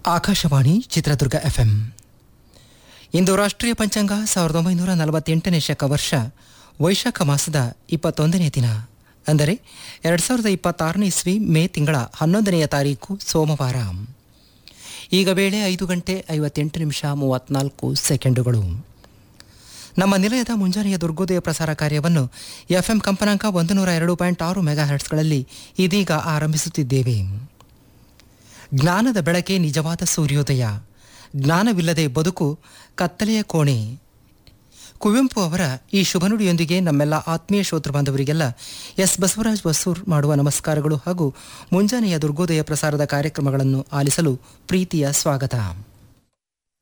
Akashvani Chitradurga FM ಇಂದು ರಾಷ್ಟ್ರೀಯ ಪಂಚಾಂಗ ಸಾವಿರದ ಒಂಬೈನೂರ ನಲವತ್ತೆಂಟನೇ ಶಕ ವರ್ಷ ವೈಶಾಖ ಮಾಸದ ಇಪ್ಪತ್ತೊಂದನೇ ದಿನ ಅಂದರೆ ಎರಡು ಸಾವಿರದ ಇಪ್ಪತ್ತಾರನೇ ಇಸ್ವಿ ಮೇ ತಿಂಗಳ ಹನ್ನೊಂದನೆಯ ತಾರೀಕು ಸೋಮವಾರ ಈಗ ವೇಳೆ ಐದು ಗಂಟೆ ಐವತ್ತೆಂಟು ನಿಮಿಷ ಮೂವತ್ತ್ನಾಲ್ಕು ಸೆಕೆಂಡುಗಳು ನಮ್ಮ ನಿಲಯದ ಮುಂಜಾನೆಯ ದುರ್ಗೋದಯ ಪ್ರಸಾರ ಕಾರ್ಯವನ್ನು ಎಫ್ಎಂ ಕಂಪನಾಂಕ ಒಂದು ನೂರ ಎರಡು ಪಾಯಿಂಟ್ ಆರು ಮೆಗಾ ಹರ್ಟ್ಸ್ಗಳಲ್ಲಿ ಇದೀಗ ಆರಂಭಿಸುತ್ತಿದ್ದೇವೆ ಜ್ಞಾನದ ಬೆಳಕೆ ನಿಜವಾದ ಸೂರ್ಯೋದಯ ಜ್ಞಾನವಿಲ್ಲದೆ ಬದುಕು ಕತ್ತಲೆಯ ಕೋಣೆ ಕುವೆಂಪು ಅವರ ಈ ಶುಭನುಡಿಯೊಂದಿಗೆ ನಮ್ಮೆಲ್ಲ ಆತ್ಮೀಯ ಶ್ರೋತೃ ಬಾಂಧವರಿಗೆಲ್ಲ ಎಸ್ ಬಸವರಾಜ್ ಬಸೂರ್ ಮಾಡುವ ನಮಸ್ಕಾರಗಳು ಹಾಗೂ ಮುಂಜಾನೆಯ ದುರ್ಗೋದಯ ಪ್ರಸಾರದ ಕಾರ್ಯಕ್ರಮಗಳನ್ನು ಆಲಿಸಲು ಪ್ರೀತಿಯ ಸ್ವಾಗತ